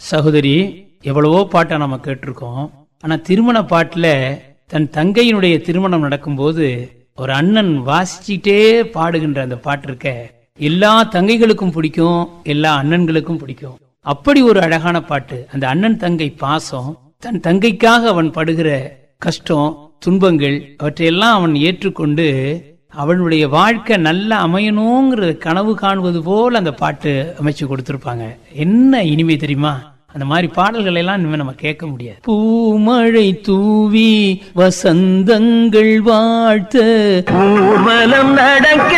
சகோதரி எவ்வளவோ பாட்டை நம்ம கேட்டிருக்கோம் ஆனா திருமண பாட்டுல தன் தங்கையினுடைய திருமணம் நடக்கும்போது ஒரு அண்ணன் வாசிச்சுட்டே பாடுகின்ற அந்த பாட்டு இருக்க எல்லா தங்கைகளுக்கும் பிடிக்கும் எல்லா அண்ணன்களுக்கும் பிடிக்கும் அப்படி ஒரு அழகான பாட்டு அந்த அண்ணன் தங்கை பாசம் தன் தங்கைக்காக அவன் படுகிற கஷ்டம் துன்பங்கள் அவற்றையெல்லாம் அவன் ஏற்றுக்கொண்டு அவனுடைய வாழ்க்கை நல்லா அமையணுங்கிற கனவு காணுவது போல அந்த பாட்டு அமைச்சு கொடுத்திருப்பாங்க என்ன இனிமை தெரியுமா அந்த மாதிரி பாடல்கள் எல்லாம் இனிமே நம்ம கேட்க முடியாது பூமழை தூவி வசந்தங்கள் வாழ்த்த ஊர்வலம் நடக்க